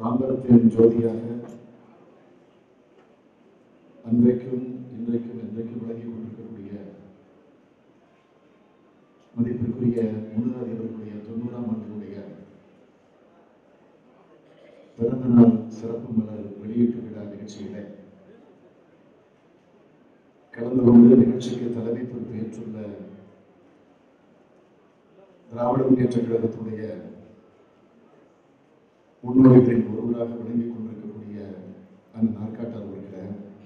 தாம்பரத்தின் ஜோதியாக அன்றைக்கும் இன்றைக்கும் என்றைக்கும் விளங்கி கொண்டிருக்கக்கூடிய மதிப்பிற்குரிய முன்னாள் அவர்களுடைய தொண்ணூறாம் ஆண்டினுடைய பிறந்த நாள் சிறப்பு மலர் வெளியீட்டு விழா நிகழ்ச்சியிலே கலந்து கொண்டு நிகழ்ச்சிக்கு தலைமை பொறுப்பு ஏற்றுள்ள திராவிட முன்னேற்ற கழகத்துடைய முன்னோடிகளின் ஒருவராக விளங்கிக் கொண்டிருக்கக்கூடிய அந்த நாற்காட்டார் அவர்களே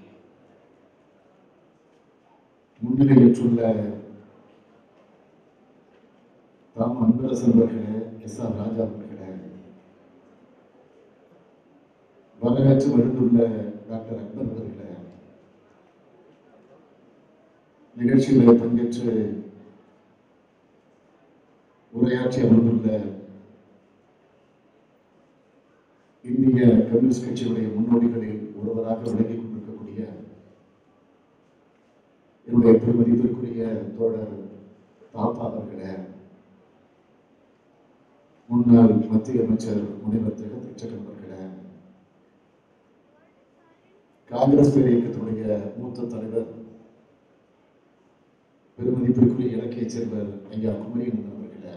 முன்னிலை ஏற்றுள்ள தாம் அன்பரசன் அவர்களே எஸ் ஆர் ராஜா அவர்களே வரவேற்று வருந்துள்ள டாக்டர் அக்பர் அவர்களே நிகழ்ச்சியில் பங்கேற்று உரையாற்றி அமர்ந்துள்ள இந்திய கம்யூனிஸ்ட் கட்சியுடைய முன்னோடிகளில் ஒருவராக விளங்கிக் கொண்டிருக்கக்கூடிய என்னுடைய பெருமதிப்பிற்குரிய தோழர் தாத்தா அவர்களே முன்னாள் மத்திய அமைச்சர் முனைவர் ஜெகதீச்சகன் அவர்களே காங்கிரஸ் பேர் இயக்கத்தினுடைய மூத்த தலைவர் பெருமதிப்பிற்குரிய இலக்கிய செல்வர் ஐயா குமரியன் அவர்களே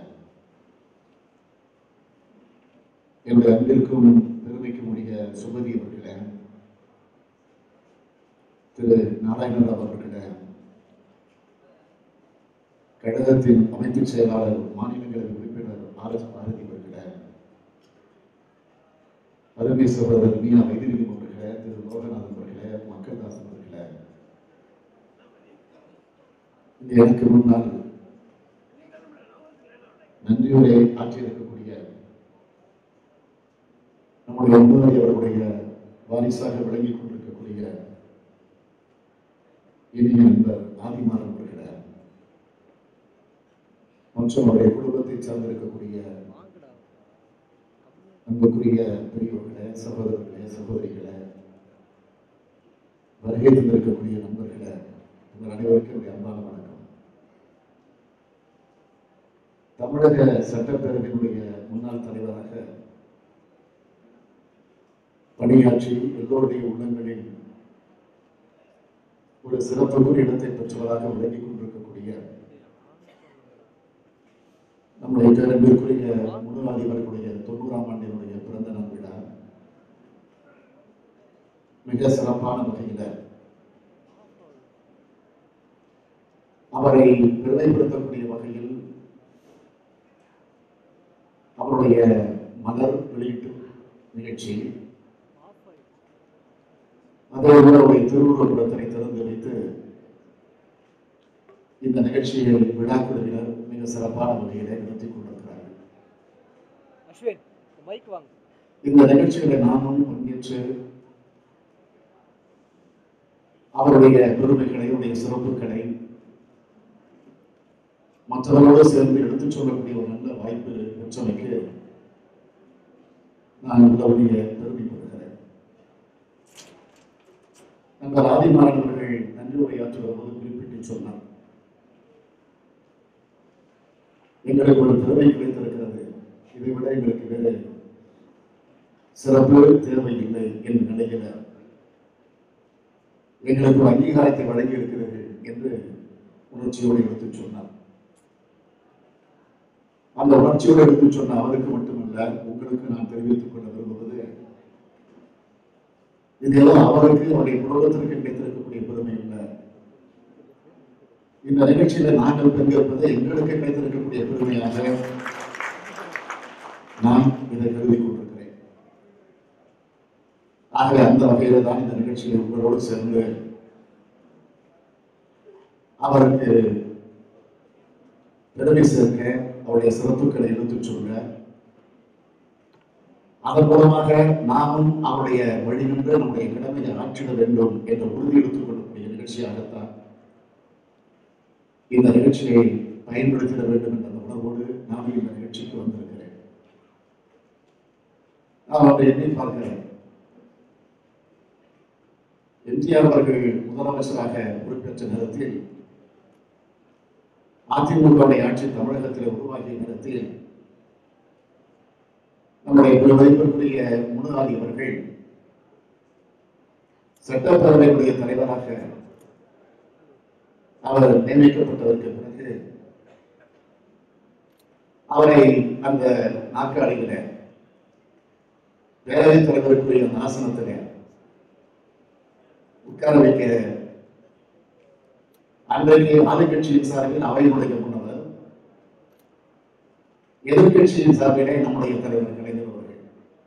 என்னுடைய அன்பிற்கும் பெருமைக்கும் உரிய சுமதி அவர்களே திரு நாராயணராவ் அவர்களே கழகத்தின் அமைப்பு செயலாளர் மாநிலங்களவை உறுப்பினர் ஆர் எஸ் பாரதி அவர்களே அருமை சகோதரர் மீனா வைத்தியலிங்கம் அவர்களே திரு லோகநாதன் அவர்களே மக்கள்தாசன் அவர்களே இங்க எனக்கு முன்னால் நன்றியுரை ஆற்றியிருக்கக்கூடிய நம்முடைய முன்னோடி அவர்களுடைய வாரிசாக விளங்கிக் கொண்டிருக்கக்கூடிய இனிய நண்பர் ஆதிமாறன் அவர்களே மற்றும் அவருடைய குடும்பத்தை சார்ந்திருக்கக்கூடிய அன்புக்குரிய பெரியவர்களே சகோதரர்களே சகோதரிகளே வருகை தந்திருக்கக்கூடிய நண்பர்களே உங்கள் அனைவருக்கும் என்னுடைய அன்பான வணக்கம் தமிழக சட்டப்பேரவையினுடைய முன்னாள் தலைவராக பணியாற்றி எல்லோருடைய உள்ளங்களில் ஒரு சிறப்புக்குரிய இடத்தை பெற்றவராக விளங்கிக் கொண்டிருக்கக்கூடிய நம்முடைய பேரன்பிற்குரிய முன்னாள் அதிபர்களுடைய தொண்ணூறாம் ஆண்டினுடைய பிறந்த நாள் விழா மிக சிறப்பான வகையில் அவரை பெருமைப்படுத்தக்கூடிய வகையில் அவருடைய மலர் வெளியீட்டு நிகழ்ச்சி அதோடு அவருடைய திருவுருவப்படத்தை திறந்து வைத்து இந்த நிகழ்ச்சியை விழா குழுவினர் மிக சிறப்பான வகையிலே நடத்தி கொண்டிருக்கிறார்கள் அஸ்வின் மைக் வாங்க இந்த நிகழ்ச்சிகளை நாமும் பங்கேற்று அவருடைய பெருமைகளை அவருடைய சிறப்புகளை மற்றவர்களோடு சேர்ந்து எடுத்துச் சொல்லக்கூடிய ஒரு நல்ல வாய்ப்பு பெற்றமைக்கு நான் உள்ளவருடைய பெருமைப்படுகிறேன் நண்பர் ஆதிமாறன் அவர்கள் நன்றி உரையாற்றுகிற போது குறிப்பிட்டு சொன்னார் எங்களுக்கு ஒரு திறமை கிடைத்திருக்கிறது இதை விட எங்களுக்கு வேறு சிறப்பு தேவையில்லை என்று நினைக்கிற எங்களுக்கு ஒரு அங்கீகாரத்தை வழங்கி இருக்கிறது என்று உணர்ச்சியோடு எடுத்துச் சொன்னார் அந்த உணர்ச்சியோடு எடுத்துச் சொன்ன அவருக்கு மட்டுமல்ல உங்களுக்கு நான் தெரிவித்துக் கொள்ள விரும்புவது இதெல்லாம் அவருக்கு அவருடைய குடும்பத்திற்கு கிடைத்திருக்கக்கூடிய பெருமை இல்லை இந்த நிகழ்ச்சியில நாங்கள் பங்கேற்பது எங்களுக்கு கிடைத்திருக்கக்கூடிய பெருமையாக நான் இதை கருதி கொண்டிருக்கிறேன் ஆகவே அந்த வகையில தான் இந்த நிகழ்ச்சியை உங்களோடு சேர்ந்து அவருக்கு பெருமை சேர்க்க அவருடைய சிறப்புகளை எடுத்துச் சொல்ல அதன் மூலமாக நாமும் அவருடைய வழி நின்று நம்முடைய கடமையை ஆற்றிட வேண்டும் என்ற உறுதி எடுத்துக் கொள்ளக்கூடிய நிகழ்ச்சியாகத்தான் இந்த நிகழ்ச்சியை பயன்படுத்திட வேண்டும் என்ற அந்த உணர்வோடு நான் இந்த நிகழ்ச்சிக்கு வந்திருக்கிறேன் நான் அவரை எண்ணி பார்க்கிறேன் எம்ஜிஆர் அவர்கள் முதலமைச்சராக பொறுப்பேற்ற நேரத்தில் அதிமுகவுடைய ஆட்சி தமிழகத்தில் உருவாகிய நேரத்தில் நம்முடைய பெருமதிப்பிற்குரிய முனுகாதி அவர்கள் சட்டப்பேரவையுடைய தலைவராக அவர் நியமிக்கப்பட்டதற்கு பிறகு அவரை அந்த நாற்காலியில பேரவைத் தலைவருக்குரிய அந்த ஆசனத்திலே உட்கார வைக்க அன்றைக்கு ஆளுங்கட்சியின் சார்பில் அவையினுடைய முன்னவர் எதிர்கட்சியின் சார்பிலே நம்முடைய தலைவர் கலைஞர் அவர்கள்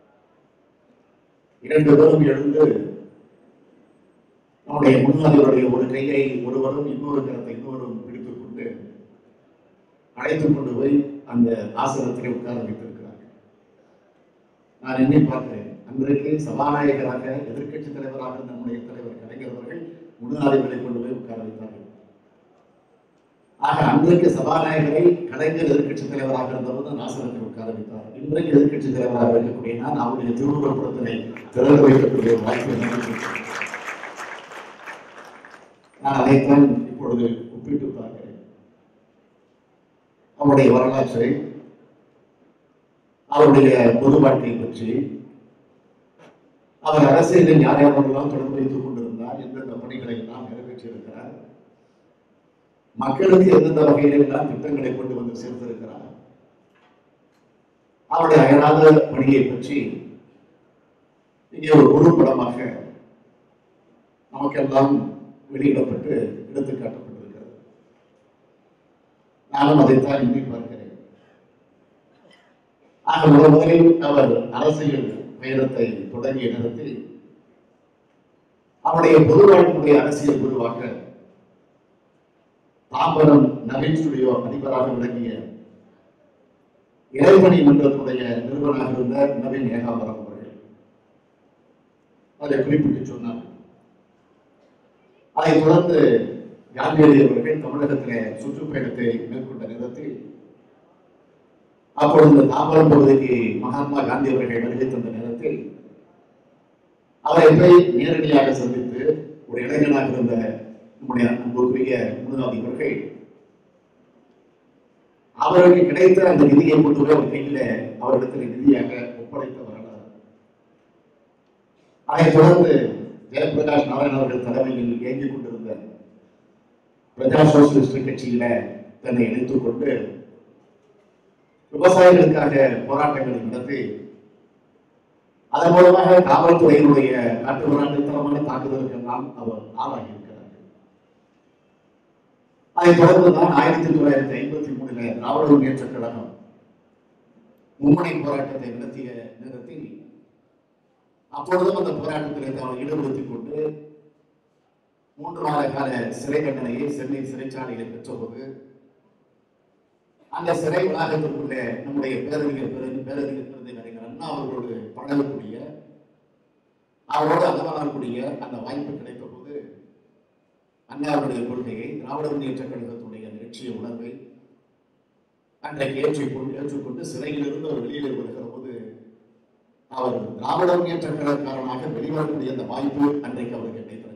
இரண்டு பேரும் எழுந்து நம்முடைய முன்னாடியுடைய ஒரு கையை ஒருவரும் இன்னொரு கரத்தை இன்னொருவரும் பிடித்துக் கொண்டு அழைத்துக் கொண்டு போய் அந்த ஆசனத்திலே உட்கார வைத்திருக்கிறார்கள் நான் எண்ணி பார்க்கிறேன் அன்றைக்கு சபாநாயகராக எதிர்க்கட்சி தலைவராக இருந்த நம்முடைய தலைவர் கலைஞர் அவர்கள் முன்னாடிகளை கொண்டு போய் உட்கார வைத்தார்கள் ஆக அன்றைக்கு சபாநாயகரை கலைஞர் எதிர்க்கட்சி தலைவராக இருந்தபோது அந்த ஆசனத்தில் உட்கார வைத்தார் இன்றைக்கு எதிர்க்கட்சி தலைவராக இருக்கக்கூடிய நான் அவருடைய திருவுருவப்படத்தினை திறந்து வைக்கக்கூடிய ஒரு வாய்ப்பு எனக்கு இருக்கிறது. நான் அதைத்தான் இப்பொழுது ஒப்பிட்டு பார்க்கிறேன் அவருடைய வரலாற்றை அவருடைய பொது வாழ்க்கை பற்றி அவர் அரசியலில் யார் யாரெல்லாம் தொடர்பு வைத்துக் கொண்டிருந்தார் எந்தெந்த பணிகளை எல்லாம் நிறைவேற்றியிருக்கிறார் மக்களுக்கு எந்தெந்த வகையில எல்லாம் திட்டங்களை கொண்டு வந்து சேர்த்திருக்கிறார் அவருடைய அயராத பணியை பற்றி இங்கே ஒரு முழு படமாக நமக்கெல்லாம் வெளியிடப்பட்டு எடுத்து காட்டப்பட்டிருக்கிறது நானும் அதைத்தான் எண்ணி பார்க்கிறேன் ஆக முதல் முதலில் அவர் அரசியல் பயணத்தை தொடங்கிய நேரத்தில் அவருடைய பொது வாழ்க்கையுடைய அரசியல் குருவாக தாம்பரம் நவீன் ஸ்டுடியோ அதிபராக விளங்கிய இறைவனி மன்றத்துடைய நிறுவனராக இருந்த நவீன் ஏகாம்பரம் அவர்கள் அதை குறிப்பிட்டு சொன்னார் அதைத் தொடர்ந்து காந்தியடி அவர்கள் தமிழகத்திலே சுற்றுப்பயணத்தை மேற்கொண்ட நேரத்தில் அப்பொழுது இந்த தாம்பரம் பகுதிக்கு மகாத்மா காந்தி அவர்கள் வருகை தந்த நேரத்தில் அவரை போய் நேரடியாக சந்தித்து ஒரு இளைஞனாக இருந்த நம்முடைய அன்புக்குரிய முனுகாதி அவர்கள் அவருக்கு கிடைத்த அந்த நிதியை கொண்டு போய் அவர் கையில அவரிடத்தில் நிதியாக ஒப்படைத்த வரலாறு அதைத் தொடர்ந்து ஜெயபிரகாஷ் நாராயண் அவர்கள் தலைமையில் இயங்கிக் கொண்டிருந்த பிரஜா சோசியலிஸ்ட் கட்சியில தன்னை இணைத்துக் கொண்டு விவசாயிகளுக்காக போராட்டங்களை நடத்தி அதன் மூலமாக காவல்துறையினுடைய நாட்டுவராண்டித்தனமான தாக்குதலுக்கெல்லாம் அவர் ஆளாகியிருக்கிறார் அதைத் தொடர்ந்துதான் ஆயிரத்தி தொள்ளாயிரத்தி ஐம்பத்தி மூணுல திராவிட முன்னேற்ற கழகம் மும்முனை போராட்டத்தை நடத்திய நேரத்தில் அப்பொழுதும் அந்த போராட்டத்தில் அவரை ஈடுபடுத்திக் கொண்டு மூன்று மாத கால சிறை தண்டனையை சென்னை சிறைச்சாலையில் பெற்றபோது அந்த சிறை வளாகத்திற்குள்ளே நம்முடைய பேரறிஞர் பேரறி- பேரறிஞர் பெருந்தகறிஞர் அண்ணா அவர்களோடு பழகக்கூடிய அவரோடு அகமலாக்கூடிய அந்த வாய்ப்பு கிடைத்த போது அண்ணாவுடைய கொள்கையை திராவிட முன்னேற்ற கழகத்துடைய அந்த லட்சிய உணர்வை அன்றைக்கு ஏற்றுக்கொண்டு ஏற்றுக்கொண்டு சிறையிலிருந்து அவர் வெளியில் வருகிற போது அவர் திராவிட முன்னேற்ற கழகக்காரனாக வெளிவரக்கூடிய அந்த வாய்ப்பு அன்றைக்கு அவருக்கு கிடைத்திருக்கிறது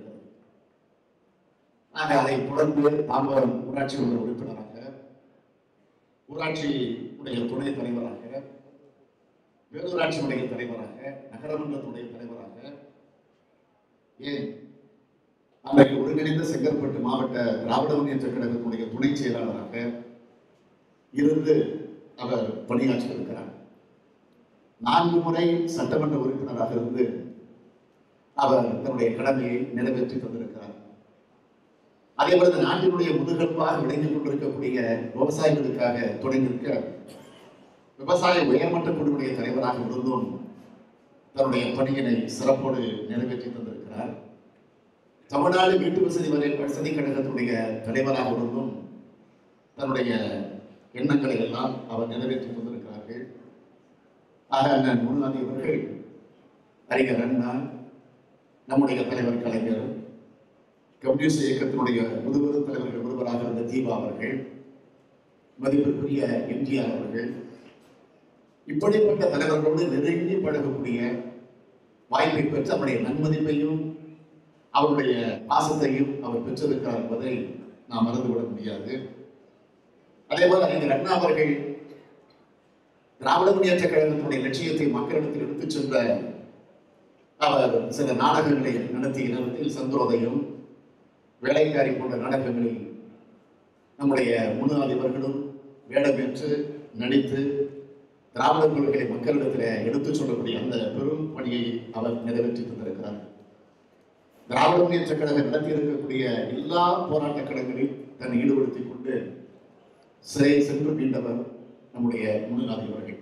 ஆக அதை தொடர்ந்து தாம்பரம் ஊராட்சி மன்ற உறுப்பினராக ஊராட்சி உடைய துணைத் தலைவராக பேரூராட்சியுடைய தலைவராக நகரமன்றத்துடைய தலைவராக ஏன் அன்றைக்கு ஒருங்கிணைந்த செங்கற்பட்டு மாவட்ட திராவிட முன்னேற்ற கழகத்துடைய துணை செயலாளராக இருந்து அவர் பணியாற்றி இருக்கிறார் நான்கு முறை சட்டமன்ற உறுப்பினராக இருந்து அவர் தன்னுடைய கடமையை நிறைவேற்றி தந்திருக்கிறார் அதே போல இந்த நாட்டினுடைய முதுகெலும்பாக விளங்கிக் கொண்டிருக்கக்கூடிய விவசாயிகளுக்காக துணை நிற்க விவசாய உயர்மட்ட குழுவுடைய தலைவராக இருந்தும் தன்னுடைய பணியினை சிறப்போடு நிறைவேற்றி தந்திருக்கிறார் தமிழ்நாடு வீட்டு வசதி வரை வசதி கழகத்துடைய தலைவராக இருந்தும் தன்னுடைய எண்ணங்களை எல்லாம் அவர் நிறைவேற்றி தந்திருக்கிறார்கள் ஆக அண்ணன் முன்னாடி அவர்கள் அறிஞர் அண்ணா நம்முடைய தலைவர் கலைஞர் கம்யூனிஸ்ட் இயக்கத்தினுடைய முதுபெரும் தலைவர்கள் ஒருவராக இருந்த தீபா அவர்கள் மதிப்பிற்குரிய எம்ஜிஆர் அவர்கள் இப்படிப்பட்ட தலைவர்களோடு நெருங்கி பழகக்கூடிய வாய்ப்பை பெற்று அவருடைய நன்மதிப்பையும் அவருடைய பாசத்தையும் அவர் பெற்றிருக்கிறார் என்பதை நாம் மறந்துவிட முடியாது அதே போல அறிஞர் அண்ணா அவர்கள் திராவிட முன்னேற்ற கழகத்தினுடைய லட்சியத்தை மக்களிடத்தில் எடுத்துச் சென்ற அவர் சில நாடகங்களை நடத்திய நேரத்தில் சந்திரோதயம் வேலைக்காரி போன்ற நாடகங்களில் நம்முடைய முன்னாதிபர்களும் வேடமேற்று நடித்து திராவிட கொள்கைகளை மக்களிடத்தில் எடுத்துச் சொல்லக்கூடிய அந்த பெரும் பணியை அவர் நிறைவேற்றி தந்திருக்கிறார் திராவிட முன்னேற்ற கழகம் நடத்தி இருக்கக்கூடிய எல்லா போராட்ட களங்களில் தன்னை ஈடுபடுத்திக் கொண்டு சிறை சென்று மீண்டவர் நம்முடைய முன்னாதிபர்கள்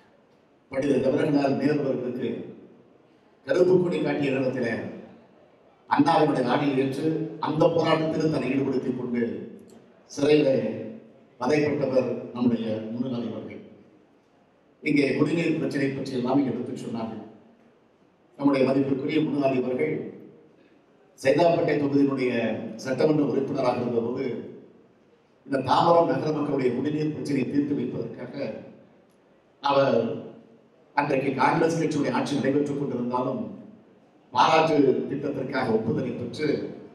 படித தமிழர்களால் நேர்வர்களுக்கு கருப்பு கொடி காட்டிய நேரத்தில் அண்ணாவினுடைய நாடில் ஏற்று அந்த போராட்டத்தில் தன்னை ஈடுபடுத்திக் கொண்டு சிறையில வதைப்பட்டவர் நம்முடைய முன்னாதிபர்கள் இங்கே குடிநீர் பிரச்சனை பற்றி எல்லாம் இங்கே எடுத்துச் சொன்னார்கள் நம்முடைய மதிப்பிற்குரிய முன்னாதிபர்கள் சைதாப்பேட்டை தொகுதியினுடைய சட்டமன்ற உறுப்பினராக இருந்தபோது இந்த தாம்பரம் நகர மக்களுடைய குடிநீர் பிரச்சனையை தீர்த்து வைப்பதற்காக அவர் அன்றைக்கு காங்கிரஸ் கட்சியுடைய ஆட்சி நடைபெற்றுக் கொண்டிருந்தாலும் பாராட்டு திட்டத்திற்காக ஒப்புதலை பெற்று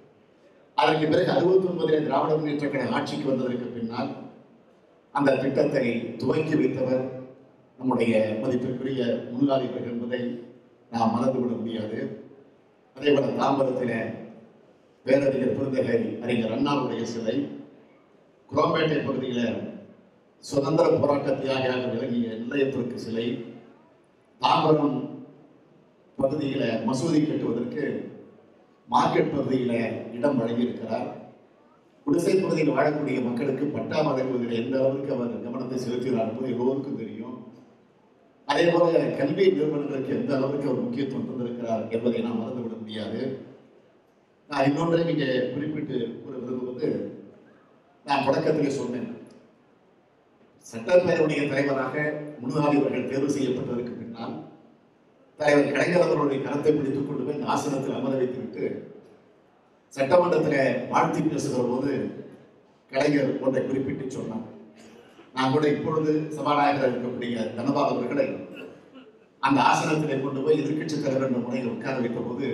அதற்கு பிறகு அறுபத்தி ஒன்பதிலே திராவிட முன்னேற்ற கழக ஆட்சிக்கு வந்ததற்கு பின்னால் அந்த திட்டத்தை துவக்கி வைத்தவர் நம்முடைய மதிப்பிற்குரிய முன்னாளிகள் என்பதை நாம் மறந்துவிட முடியாது அதே போல தாம்பரத்திலே பேரறிஞர் பெருந்தகை அறிஞர் அண்ணாவுடைய சிலை குரோம்பேட்டை பகுதியில் சுதந்திர போராட்ட தியாகியாக விளங்கிய நிலையத்திற்கு சிலை தாம்பரம் பகுதியில் மசூதி கட்டுவதற்கு மார்க்கெட் பகுதியில் இடம் வழங்கியிருக்கிறார் குடிசை பகுதியில் வாழக்கூடிய மக்களுக்கு பட்டா வழங்குவதில் எந்த அளவுக்கு அவர் கவனத்தை செலுத்தினார் என்பது எல்லோருக்கும் தெரியும் அதே போல கல்வி நிறுவனங்களுக்கு எந்த அளவுக்கு அவர் முக்கியத்துவம் தந்திருக்கிறார் என்பதை நாம் மறந்துவிட முடியாது நான் இன்னொன்றை நீங்க குறிப்பிட்டு கூற விரும்புவது நான் தொடக்கத்திலே சொன்னேன் சட்டப்பேரவையுடைய தலைவராக முன்னாடி அவர்கள் தேர்வு செய்யப்பட்டதற்கு பின்னால் தலைவர் கலைஞர் அவர்களுடைய கரத்தை பிடித்துக் கொண்டு போய் இந்த ஆசனத்தில் அமர வைத்துவிட்டு சட்டமன்றத்தில் வாழ்த்தி பேசுகிற போது கலைஞர் ஒன்றை குறிப்பிட்டு சொன்னார் நான் கூட இப்பொழுது சபாநாயகர் இருக்கக்கூடிய தனபால் அவர்களை அந்த ஆசனத்திலே கொண்டு போய் எதிர்க்கட்சி தலைவர் என்ற முறையில் உட்கார வைத்த போது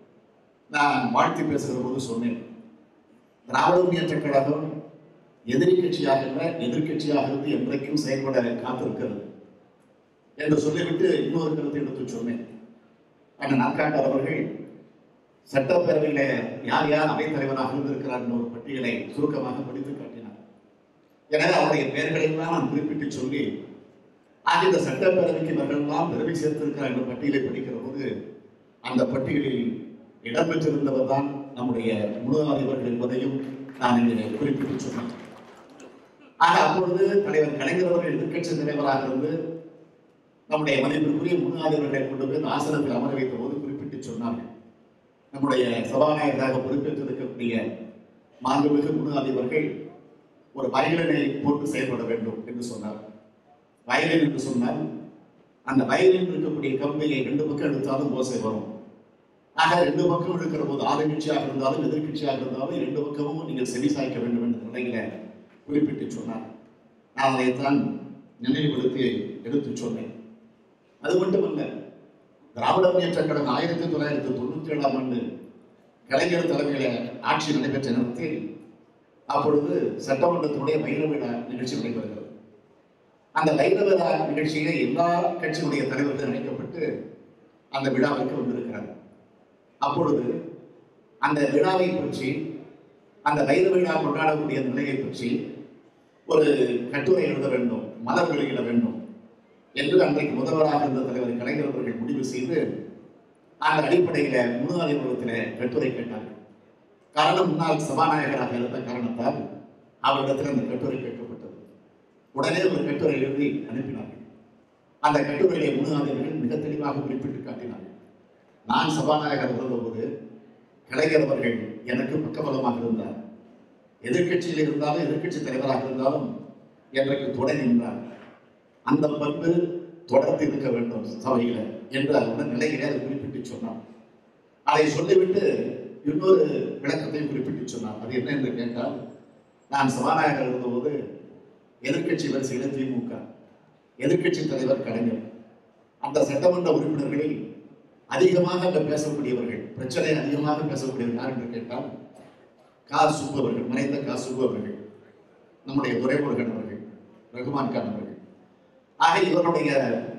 நான் வாழ்த்தி பேசுகிற போது சொன்னேன் திராவிட முன்னேற்ற கழகம் எதிரி கட்சியாக இல்லை எதிர்க்கட்சியாக இருந்து என்றைக்கும் செயல்பட காத்திருக்கிறது என்று சொல்லிவிட்டு இன்னொரு கருத்தை எடுத்து சொன்னேன் அண்ணன் நாற்காட்டர் அவர்கள் சட்டப்பேரவையில யார் யார் அவைத் தலைவராக இருந்திருக்கிறார் என்ற ஒரு பட்டியலை சுருக்கமாக படித்து காட்டினார் எனவே அவருடைய பெயர்களை எல்லாம் நான் குறிப்பிட்டு சொல்லி ஆக இந்த சட்டப்பேரவைக்கு இவர்களெல்லாம் பெருமை சேர்த்திருக்கிறார் என்ற பட்டியலை படிக்கிற போது அந்த பட்டியலில் இடம்பெற்றிருந்தவர் தான் நம்முடைய முழுதாதிபர்கள் என்பதையும் நான் இங்கே குறிப்பிட்டு சொன்னேன் ஆக அப்பொழுது தலைவர் கலைஞர் அவர்கள் எதிர்க்கட்சி தலைவராக இருந்து நம்முடைய மதிப்பிற்குரிய முன்னாதிபர்களை கொண்டு போய் இந்த ஆசனத்தில் அமர வைத்த போது குறிப்பிட்டு சொன்னார்கள் நம்முடைய சபாநாயகராக பொறுப்பேற்றிருக்கக்கூடிய மாண்புமிகு முன்னாதிபர்கள் ஒரு வயலினை போட்டு செயல்பட வேண்டும் என்று சொன்னார் வயலின் என்று சொன்னால் அந்த வயலில் இருக்கக்கூடிய கம்பியை ரெண்டு பக்கம் எடுத்தாலும் ஓசை வரும் ஆக ரெண்டு பக்கம் இருக்கிற போது ஆளுங்கட்சியாக இருந்தாலும் எதிர்க்கட்சியாக இருந்தாலும் ரெண்டு பக்கமும் நீங்கள் செவி சாய்க்க வேண்டும் என்ற நிலையில குறிப்பிட்டு சொன்னார் நான் அதைத்தான் நினைவுபடுத்தி எடுத்து சொன்னேன் அது மட்டுமல்ல திராவிட முன்னேற்ற கழகம் ஆயிரத்தி தொள்ளாயிரத்தி தொண்ணூத்தி ஏழாம் ஆண்டு கலைஞர் தலைமையில ஆட்சி நடைபெற்ற நேரத்தில் அப்பொழுது சட்டமன்றத்தினுடைய வைர விழா நிகழ்ச்சி நடைபெறுகிறது அந்த வைர விழா நிகழ்ச்சியிலே எல்லா கட்சியினுடைய தலைவர்கள் அழைக்கப்பட்டு அந்த விழாவிற்கு வந்திருக்கிறார் அப்பொழுது அந்த விழாவை பற்றி அந்த வைர விழா கொண்டாடக்கூடிய நிலையை பற்றி ஒரு கட்டுரை எழுத வேண்டும் மலர் வெளியிட வேண்டும் என்று அன்றைக்கு முதல்வராக இருந்த தலைவர் கலைஞர் அவர்கள் முடிவு செய்து அந்த அடிப்படையில முன்னாள் நிறுவனத்தில் கட்டுரை கேட்டார்கள் காரணம் முன்னாள் சபாநாயகராக இருந்த காரணத்தால் அவரிடத்தில் அந்த கட்டுரை கேட்கப்பட்டது உடனே ஒரு கட்டுரை எழுதி அனுப்பினார்கள் அந்த கட்டுரையை முன்னாதிபர்கள் மிக தெளிவாக குறிப்பிட்டு காட்டினார்கள் நான் சபாநாயகர் இருந்தபோது கலைஞர் அவர்கள் எனக்கு பக்கபலமாக இருந்தார் எதிர்க்கட்சியில் இருந்தாலும் எதிர்க்கட்சி தலைவராக இருந்தாலும் எனக்கு துணை நின்றார் அந்த பண்பு தொடர்ந்து இருக்க வேண்டும் சபையில என்று அவருடன் நிலையிலே அதை குறிப்பிட்டு சொன்னார் அதை சொல்லிவிட்டு இன்னொரு விளக்கத்தையும் குறிப்பிட்டு சொன்னார் அது என்ன என்று கேட்டால் நான் சபாநாயகர் இருந்தபோது எதிர்க்கட்சி வரிசையில திமுக எதிர்க்கட்சி தலைவர் கலைஞர் அந்த சட்டமன்ற உறுப்பினர்களில் அதிகமாக அங்க பேசக்கூடியவர்கள் பிரச்சனை அதிகமாக பேசக்கூடியவர் யார் என்று கேட்டால் கா சுப்பு அவர்கள் மறைந்த கா சுப்பு அவர்கள் நம்முடைய துரைமுருகன் அவர்கள் ரகுமான் கான் அவர்கள் ஆக இவருடைய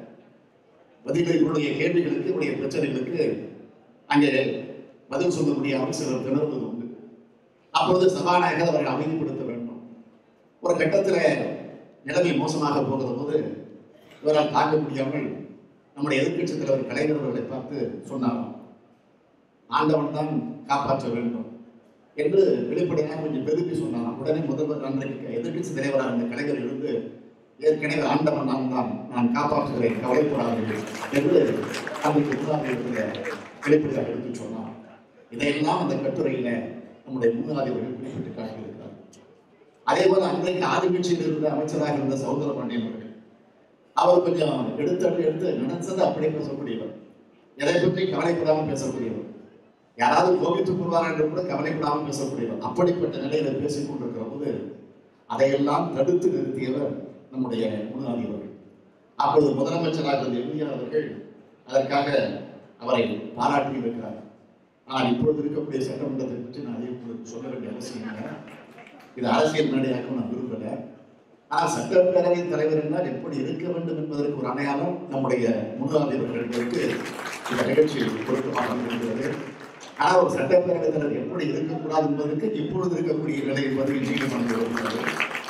பதில்களுடைய கேள்விகளுக்கு இவருடைய பிரச்சனைகளுக்கு அங்கே பதில் சொல்ல முடியாமல் சிலர் திணறுவது உண்டு அப்பொழுது சபாநாயகர் அவரை அமைதிப்படுத்த வேண்டும் ஒரு கட்டத்தில் நிலைமை மோசமாக போகிற போது இவரால் தாங்க முடியாமல் நம்முடைய எதிர்க்கட்சி தலைவர் கலைஞர் அவர்களை பார்த்து சொன்னாராம் ஆண்டவன் தான் காப்பாற்ற வேண்டும் என்று வெளிப்படையாக கொஞ்சம் பெருக்கி சொன்னாராம் உடனே முதல்வர் அன்றைக்கு எதிர்க்கட்சி தலைவராக இருந்த கலைஞர் இருந்து ஏற்கனவே ஆண்டவன் நான் தான் நான் காப்பாற்றுகிறேன் கவலைப்படாதீர்கள் என்று அன்றைக்கு முன்னாள் வெளிப்படையாக எடுத்து சொன்னார் இதையெல்லாம் அந்த கட்டுரையில நம்முடைய முன்னாதிபர்கள் குறிப்பிட்டு காட்டியிருக்கிறார் அதே போல அன்றைக்கு ஆதிக்கட்சியில் இருந்த அமைச்சராக இருந்த சௌந்தர பாண்டியன் அவர்கள் அவர் கொஞ்சம் எடுத்து எடுத்து நினைச்சதை அப்படியே பேசக்கூடியவர் எதை பற்றி கவலைப்படாமல் பேசக்கூடியவர் யாராவது கோபித்துக் கொள்வார் என்று கூட கவலைப்படாமல் பேசக்கூடியவர் அப்படிப்பட்ட நிலையில பேசிக் கொண்டிருக்கிற போது அதையெல்லாம் தடுத்து நிறுத்தியவர் நம்முடைய முன்னாதிபர்கள் அப்பொழுது முதலமைச்சராக இருந்த எம்ஜிஆர் அவர்கள் அதற்காக அவரை பாராட்டி இருக்கிறார் ஆனால் இப்பொழுது இருக்கக்கூடிய சட்டமன்றத்தை பற்றி நான் அதிகம் உங்களுக்கு சொல்ல வேண்டிய அவசியம் இல்லை இது அரசியல் மேடையாக்க நான் விரும்பல ஆனால் சட்டப்பேரவை தலைவர் என்றால் எப்படி இருக்க வேண்டும் என்பதற்கு ஒரு அடையாளம் நம்முடைய முன்னாதிபர்களுக்கு இந்த நிகழ்ச்சி பொருத்தமாக இருக்கிறது ஆனால் ஒரு சட்டப்பேரவை தலைவர் எப்படி இருக்கக்கூடாது என்பதற்கு இப்பொழுது இருக்கக்கூடிய நிலை என்பது நீதிமன்றம் இருக்கிறது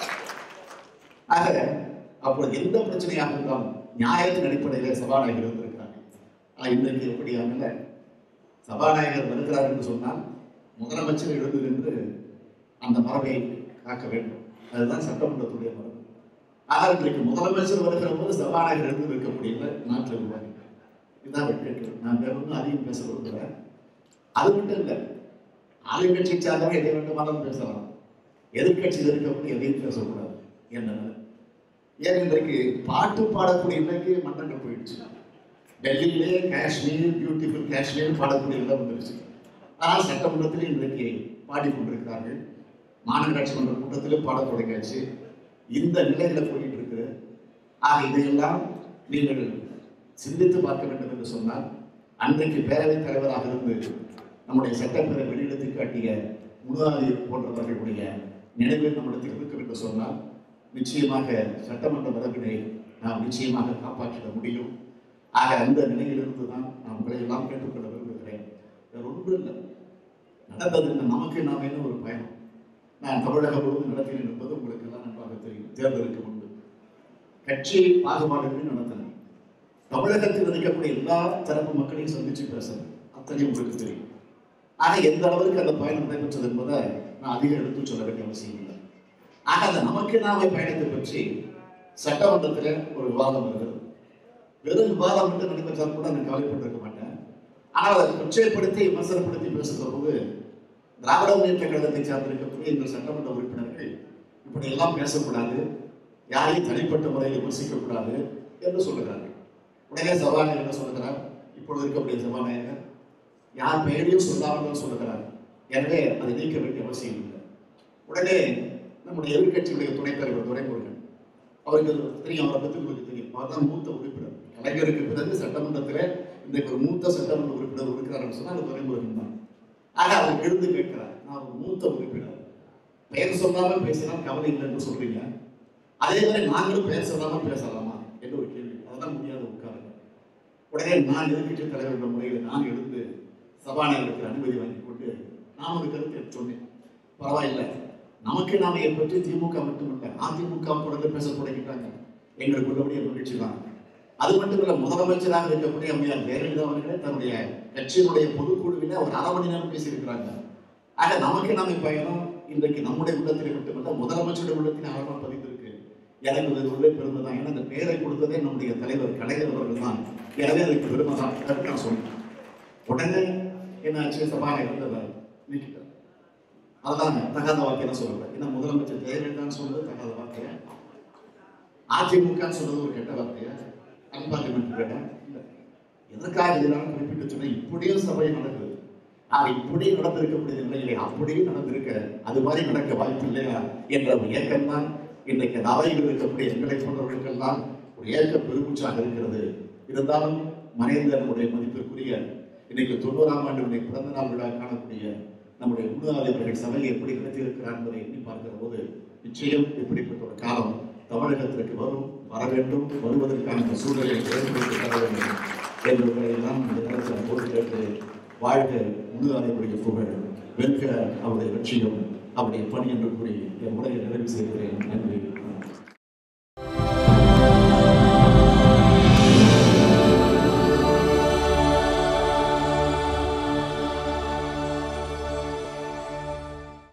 ஆக அப்பொழுது எந்த பிரச்சனையாக இருந்தாலும் நியாயத்தின் அடிப்படையில் சபாநாயகர் இருந்திருக்கிறாங்க ஆனால் இன்றைக்கு எப்படி ஆகல சபாநாயகர் வருகிறார் என்று சொன்னால் முதலமைச்சர் எழுந்து நின்று அந்த மரபை காக்க வேண்டும் அதுதான் சட்டமன்றத்துடைய மரபு ஆனால் இன்றைக்கு முதலமைச்சர் வருகிற போது சபாநாயகர் எழுந்து நிற்க முடியல நாட்டில் உருவாகி இதுதான் வெற்றி நான் வேற ஒன்றும் அதிகம் பேச விரும்பல அது மட்டும் இல்லை ஆளுங்கட்சி சார்ந்தவங்க எதை வேண்டுமானாலும் பேசலாம் எதிர்கட்சியில் இருக்கக்கூடிய எதையும் பேசக்கூடாது என்ன ஏன் இன்றைக்கு பாட்டு பாடக்கூடிய இன்றைக்கு மன்னங்கள் போயிடுச்சு டெல்லியிலே காஷ்மீர் பியூட்டிஃபுல் காஷ்மீர் பாடக்கூடிய இடம் வந்துருச்சு ஆனால் சட்டமன்றத்தில் இன்றைக்கு பாடிக்கொண்டிருக்கிறார்கள் மாநகராட்சி மன்ற கூட்டத்திலும் பாட தொடங்கியாச்சு இந்த நிலையில போயிட்டு இருக்கு ஆக இதையெல்லாம் நீங்கள் சிந்தித்து பார்க்க வேண்டும் என்று சொன்னால் அன்றைக்கு பேரவைத் தலைவராக இருந்து நம்முடைய சட்டப்பேரவை வெளியிடத்தை காட்டிய முன்னாடி போன்றவர்களுடைய நினைவில் நம்மிடத்தில் இருக்கும் என்று சொன்னால் நிச்சயமாக சட்டமன்ற மரபினை நாம் நிச்சயமாக காப்பாற்றிட முடியும் ஆக அந்த நிலையிலிருந்து தான் நான் உங்களை எல்லாம் கேட்டுக்கொள்ள விரும்புகிறேன் வேற ஒன்றும் இல்லை நடந்தது என்ன நமக்கு நாம என்ன ஒரு பயணம் நான் தமிழகம் முழுவதும் நடத்தினேன் என்பது உங்களுக்கு எல்லாம் நன்றாக தெரியும் தேர்தலுக்கு முன்பு கட்சி பாகுபாடுகளை நடத்தினேன் தமிழகத்தில் இருக்கக்கூடிய எல்லா தரப்பு மக்களையும் சந்திச்சு பேசுறேன் அத்தனையும் உங்களுக்கு தெரியும் ஆக எந்த அளவுக்கு அந்த பயணம் நடைபெற்றது என்பதை நான் அதிகம் எடுத்து சொல்ல வேண்டிய அவசியம் இல்லை ஆக அந்த நமக்கு நாமே பயணத்தை பற்றி சட்டமன்றத்தில் ஒரு விவாதம் வருகிறது வெறும் விவாதம் மட்டும் நடைபெற்றால் கூட நான் கவலைப்பட்டிருக்க மாட்டேன் ஆனால் அதை கொச்சைப்படுத்தி விமர்சனப்படுத்தி பேசுகிற போது திராவிட முன்னேற்ற கழகத்தை சார்ந்திருக்கக்கூடிய எங்கள் சட்டமன்ற உறுப்பினர்கள் இப்படி எல்லாம் பேசக்கூடாது யாரையும் தனிப்பட்ட முறையில் விமர்சிக்கக்கூடாது என்று சொல்லுகிறார்கள் உடனே சபாநாயகர் என்ன சொல்லுகிறார் இப்பொழுது இருக்கக்கூடிய சபாநாயகர் யார் பெயரையும் சொல்லாமல் தான் சொல்லுகிறார் எனவே அதை நீக்க வேண்டிய அவசியம் இல்லை உடனே நம்முடைய எதிர்க்கட்சியுடைய துணைத் தலைவர் துரைமுருகன் அவருக்கு தெரியும் அவரை பற்றி உங்களுக்கு தெரியும் அவர் தான் மூத்த உறுப்பினர் கலைஞருக்கு பிறகு சட்டமன்றத்தில் இன்றைக்கு ஒரு மூத்த சட்டமன்ற உறுப்பினர் இருக்கிறார் சொன்னால் அது துரைமுருகன் தான் ஆக அவர் எழுந்து கேட்கிறார் நான் ஒரு மூத்த உறுப்பினர் பெயர் சொல்லாமல் பேசினால் கவலை இல்லை என்று சொல்றீங்க அதே மாதிரி நாங்களும் பெயர் சொல்லாமல் பேசலாமா என்று ஒரு கேள்வி அதெல்லாம் முடியாத உட்காருங்க உடனே நான் எதிர்க்கட்சி தலைவர் என்ற முறையில் நான் எழுந்து சபாநாயகருக்கு அனுமதி வாங்கி கொண்டு நான் ஒரு கருத்தை சொன்னேன் பரவாயில்லை நமக்கு நாம பற்றி திமுக மட்டுமல்ல அதிமுக தொடர்ந்து பேச தொடங்கிட்டாங்க எங்களுக்கு உள்ளபடிய மகிழ்ச்சி தான் அது மட்டும் இல்ல முதலமைச்சராக இருக்கக்கூடிய அம்மையார் ஜெயலலிதா அவர்களே தன்னுடைய கட்சியினுடைய பொதுக்குழுவில ஒரு அரை மணி நேரம் பேசியிருக்கிறாங்க ஆக நமக்கு நாம பயணம் இன்றைக்கு நம்முடைய உள்ளத்தில் மட்டுமல்ல முதலமைச்சருடைய உள்ளத்தில் ஆழமா பதிந்திருக்கு எனக்கு இது உள்ள பெருமை தான் ஏன்னா அந்த பெயரை கொடுத்ததே நம்முடைய தலைவர் கலைஞர் அவர்கள் தான் எனவே அதுக்கு பெருமை தான் அப்படின்னு நான் சொன்னேன் உடனே என்னாச்சு சபாநாயகர் அதை நீக்கிட்டார் அதுதான் தகாத வாக்கியம் சொல்றேன் ஏன்னா முதலமைச்சர் ஜெயலலிதான்னு சொன்னது தகாத வார்த்தையா அதிமுகன்னு சொன்னது ஒரு கெட்ட வார்த்தையா அன்பார்லிமெண்ட் கேட்டேன் இல்லை எதற்காக இதெல்லாம் குறிப்பிட்டு சொன்னேன் இப்படியும் சபை நடக்குது ஆக இப்படியும் நடந்திருக்கக்கூடிய நிலையிலே அப்படியும் நடந்திருக்க அது மாதிரி நடக்க வாய்ப்பு இல்லையா என்ற ஒரு ஏக்கம் தான் இன்றைக்கு அந்த அவையில் இருக்கக்கூடிய எங்களை போன்றவர்களுக்கெல்லாம் ஒரு ஏக்க பெருமூச்சாக இருக்கிறது இருந்தாலும் மறைந்த நம்முடைய மதிப்பிற்குரிய இன்னைக்கு தொண்ணூறாம் ஆண்டு பிறந்த நாள் விழா காணக்கூடிய நம்முடைய முன்னாள் சபையை எப்படி நடத்தியிருக்கிறார் என்பதை எண்ணி பார்க்கிற போது நிச்சயம் இப்படிப்பட்ட ஒரு காலம் தமிழகத்திற்கு வரும் வர வேண்டும் வருவதற்கான அந்த சூழலை ஏற்படுத்தி தர வேண்டும் என்பவர்களை எல்லாம் இந்த நேரத்தில் போட்டு கேட்டு வாழ்க முன்னுதாரையுடைய புகழ் வெல்க அவருடைய லட்சியம் அவருடைய பணி என்று கூறி என் உரையை நிறைவு செய்கிறேன் நன்றி